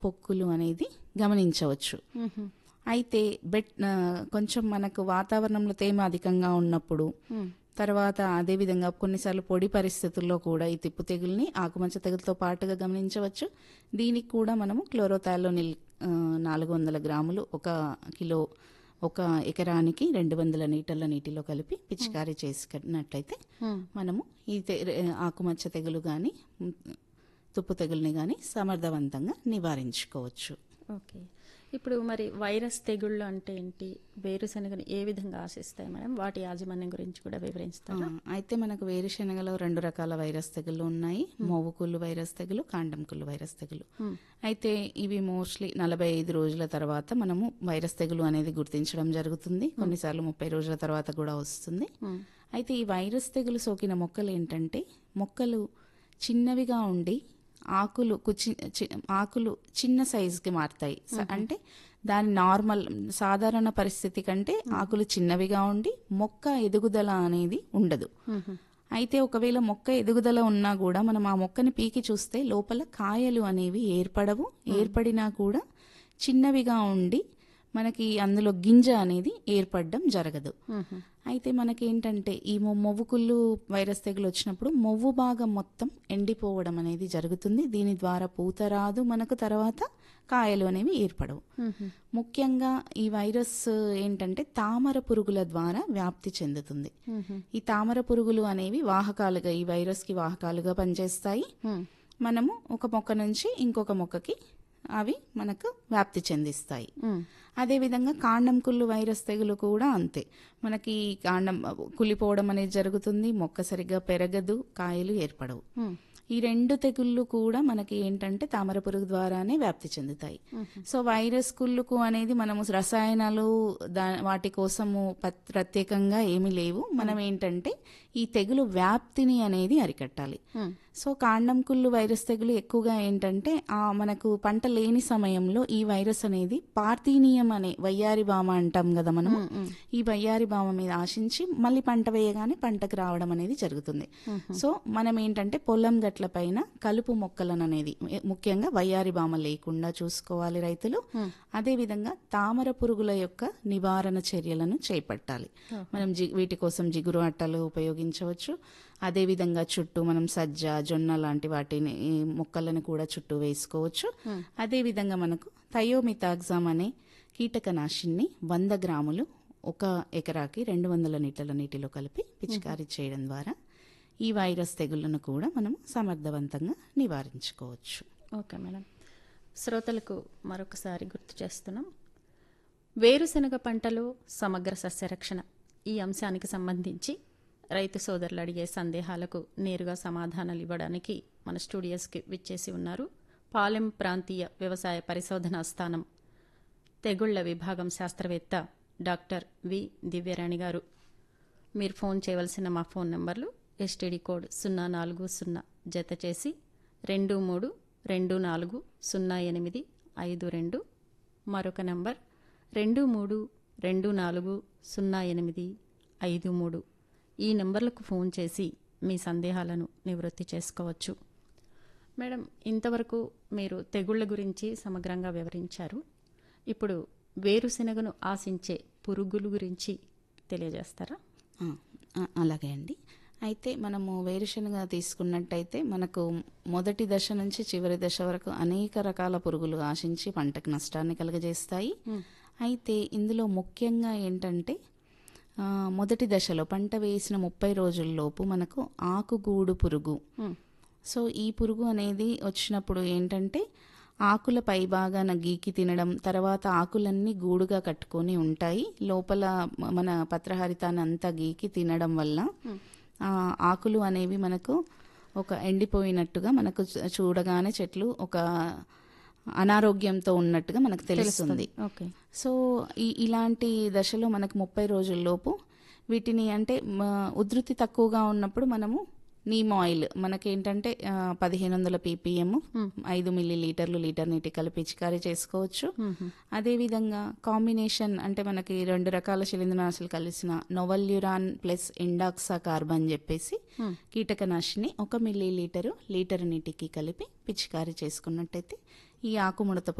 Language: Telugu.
పొక్కులు అనేది గమనించవచ్చు అయితే బెట్ ఆ, కొంచెం మనకు వాతావరణంలో తేమ అధికంగా ఉన్నప్పుడు తర్వాత అదేవిధంగా కొన్నిసార్లు పొడి పరిస్థితుల్లో కూడా ఈ తిప్పు తెగుల్ని ఆకుమచ్చ తెగులతో పాటుగా గమనించవచ్చు దీనికి కూడా మనము క్లోరోథాలోనిల్ నాలుగు వందల గ్రాములు ఒక కిలో ఒక ఎకరానికి రెండు వందల లీటర్ల నీటిలో కలిపి పిచికారీ చేసుకున్నట్లయితే మనము ఈ తె- ఆకుమచ్చ తెగులు కానీ తుప్పు తెగుల్ని కానీ సమర్థవంతంగా నివారించుకోవచ్చు ఓకే ఇప్పుడు మరి వైరస్ తెగుళ్ళు అంటే ఏంటి వేరుశనగను ఏ విధంగా ఆశిస్తాయి మేడం వాటి యాజమాన్యం గురించి కూడా వివరిస్తారా ఆ, అయితే మనకు వేరుశనగలో రెండు రకాల వైరస్ తెగులు ఉన్నాయి మోవుకుళ్ళు వైరస్ తెగులు కాండంకుళ్ళు వైరస్ తెగులు అయితే ఇవి మోస్ట్లీ నలభై ఐదు రోజుల తర్వాత మనము వైరస్ తెగులు అనేది గుర్తించడం జరుగుతుంది కొన్నిసార్లు ముప్పై రోజుల తర్వాత కూడా వస్తుంది అయితే ఈ వైరస్ తెగులు సోకిన మొక్కలు ఏంటంటే మొక్కలు చిన్నవిగా ఉండి ఆకులు కుచి చి- ఆకులు చిన్న సైజుకి మారుతాయి స- అంటే దాని నార్మల్ సాధారణ పరిస్థితి కంటే ఆకులు చిన్నవిగా ఉండి మొక్క ఎదుగుదల అనేది ఉండదు అయితే ఒకవేళ మొక్క ఎదుగుదల ఉన్నా కూడా మనం ఆ మొక్కని పీకి చూస్తే లోపల కాయలు అనేవి ఏర్పడవు ఏర్పడినా కూడా చిన్నవిగా ఉండి మనకి అందులో గింజ అనేది ఏర్పడడం జరగదు అయితే మనకేంటంటే ఈ మొ- మొవ్వుకుళ్ళు వైరస్ తెగులు వచ్చినప్పుడు మొవ్వు భాగం మొత్తం ఎండిపోవడం అనేది జరుగుతుంది దీని ద్వారా పూత రాదు మనకు తర్వాత కాయలు అనేవి ఏర్పడవు ముఖ్యంగా ఈ వైరస్ ఏంటంటే తామర పురుగుల ద్వారా వ్యాప్తి చెందుతుంది ఈ తామర పురుగులు అనేవి వాహకాలుగా ఈ వైరస్ కి వాహకాలుగా పనిచేస్తాయి మనము ఒక మొక్క నుంచి ఇంకొక మొక్కకి అవి మనకు వ్యాప్తి చెందిస్తాయి అదేవిధంగా కాండం కుళ్ళు వైరస్ తెగులు కూడా అంతే మనకి కాండం కులిపోవడం అనేది జరుగుతుంది మొక్క సరిగ్గా పెరగదు కాయలు ఏర్పడవు ఈ రెండు తెగుళ్ళు కూడా మనకి ఏంటంటే తామర పురుగు ద్వారానే వ్యాప్తి చెందుతాయి సో వైరస్ కుళ్ళుకు అనేది మనము రసాయనాలు దా వాటి కోసము పత్- ప్రత్యేకంగా ఏమీ లేవు మనం ఏంటంటే ఈ తెగులు వ్యాప్తిని అనేది అరికట్టాలి సో కాండం కుళ్ళు వైరస్ తెగులు ఎక్కువగా ఏంటంటే ఆ మనకు పంట లేని సమయంలో ఈ వైరస్ అనేది పార్థీనియం అనే వయ్యారి బామ అంటాం కదా మనము ఈ వయ్యారి బామ మీద ఆశించి మళ్ళీ పంట వేయగానే పంటకు రావడం అనేది జరుగుతుంది సో మనం ఏంటంటే పొలం గట్ల పైన కలుపు మొక్కలను అనేది ఏ- ముఖ్యంగా వయ్యారి బామ లేకుండా చూసుకోవాలి రైతులు అదే విధంగా తామర పురుగుల యొక్క నివారణ చర్యలను చేపట్టాలి మనం జి- వీటి కోసం జిగురు అట్టలు ఉపయోగించవచ్చు అదే విధంగా చుట్టూ మనం సజ్జ జొన్న లాంటి వాటిని ఈ మొక్కలను కూడా చుట్టూ వేసుకోవచ్చు అదే విధంగా మనకు థయోమితాగ్జామ్ అనే కీటకనాశిని వంద గ్రాములు ఒక ఎకరాకి రెండు వందల లీటర్ల నీటిలో కలిపి పిచికారీ చేయడం ద్వారా ఈ వైరస్ తెగుళ్లను కూడా మనం సమర్థవంతంగా నివారించుకోవచ్చు ఓకే మేడం శ్రోతలకు మరొకసారి గుర్తు చేస్తున్నాం వేరుశనగ పంటలో సమగ్ర సస్యరక్షణ ఈ అంశానికి సంబంధించి రైతు సోదరులు అడిగే సందేహాలకు నేరుగా సమాధానాలు ఇవ్వడానికి మన స్టూడియోస్కి విచ్చేసి ఉన్నారు పాలెం ప్రాంతీయ వ్యవసాయ పరిశోధనా స్థానం తెగుళ్ల విభాగం శాస్త్రవేత్త డాక్టర్ వి దివ్యరాణి గారు మీరు ఫోన్ చేయవలసిన మా ఫోన్ నంబర్లు ఎస్టీడీ కోడ్ సున్నా నాలుగు సున్నా జత చేసి రెండు మూడు రెండు నాలుగు సున్నా ఎనిమిది ఐదు రెండు మరొక నంబర్ రెండు మూడు రెండు నాలుగు సున్నా ఎనిమిది ఐదు మూడు ఈ నంబర్లకు ఫోన్ చేసి మీ సందేహాలను నివృత్తి చేసుకోవచ్చు మేడం ఇంతవరకు మీరు తెగుళ్ల గురించి సమగ్రంగా వివరించారు ఇప్పుడు వేరుశెనగను ఆశించే పురుగుల గురించి తెలియజేస్తారా ఆ, ఆ, అలాగే అండి అయితే మనము వేరుశనగ తీసుకున్నట్టయితే మనకు మొదటి దశ నుంచి చివరి దశ వరకు అనేక రకాల పురుగులు ఆశించి పంటకు నష్టాన్ని కలుగజేస్తాయి అయితే ఇందులో ముఖ్యంగా ఏంటంటే ఆ, మొదటి దశలో పంట వేసిన ముప్పై రోజుల్లోపు మనకు ఆకుగూడు పురుగు సో ఈ పురుగు అనేది వచ్చినప్పుడు ఏంటంటే ఆకుల పైభాగాన గీకి తినడం తర్వాత ఆకులన్నీ గూడుగా కట్టుకొని ఉంటాయి లోపల మ- మన పత్రహరితాన్ని అంతా గీకి తినడం వల్ల ఆ ఆకులు అనేవి మనకు ఒక ఎండిపోయినట్టుగా మనకు చూ- చూడగానే చెట్లు ఒక అనారోగ్యంతో ఉన్నట్టుగా మనకు తెలుస్తుంది ఓకే సో ఈ ఇలాంటి దశలో మనకు ముప్పై రోజుల్లోపు వీటిని అంటే మ, ఉధృతి తక్కువగా ఉన్నప్పుడు మనము నీమ్ ఆయిల్ మనకేంటంటే ఆ, పదిహేను వందల పీపీఎం ఐదు మిల్లీ లీటర్లు లీటర్ నీటి కలిపి పిచికారీ చేసుకోవచ్చు అదేవిధంగా కాంబినేషన్ అంటే మనకి రెండు రకాల శిలీంద్రనాశులు కలిసిన నొవల్యురాన్ ప్లస్ ఇండాక్సా కార్బన్ చెప్పేసి కీటకనాశిని ఒక మిల్లీ లీటరు లీటర్ నీటికి కలిపి పిచికారీ చేసుకున్నట్టయితే ఈ ఆకుముడత